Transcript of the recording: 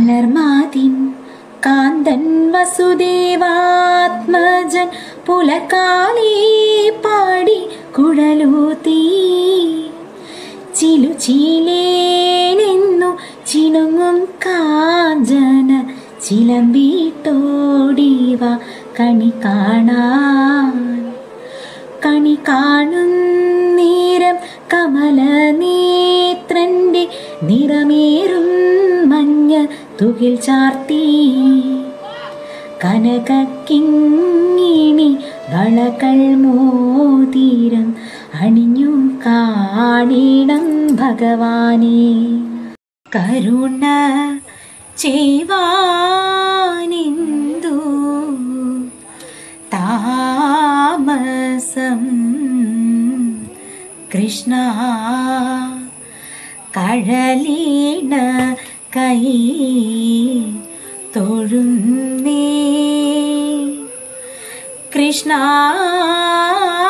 പുനർമാതിൻ കാന്തൻ വസുദേവാത്മജൻ പുലക്കാലേ പാടി കുഴലൂത്തി ചിലുചീലേനെന്നു ചിണുങ്ങും കാഞ്ചന ചിലമ്പിട്ടോടിവ കണി കാണാൻ കണി കാണും നേരം കമലനേത്രന്റെ നിറമേറും മഞ്ഞ തുകിൽ ചാർത്തി കനകിങ്ങിണി വളകൾ മോതിരം അണിഞ്ഞു കാണീണം ഭഗവാനെ കരുണ ചെയ്വാനെന്തു താമസം കൃഷ്ണ കഴലീണ കൈ തൊഴുന്നേ കൃഷ്ണ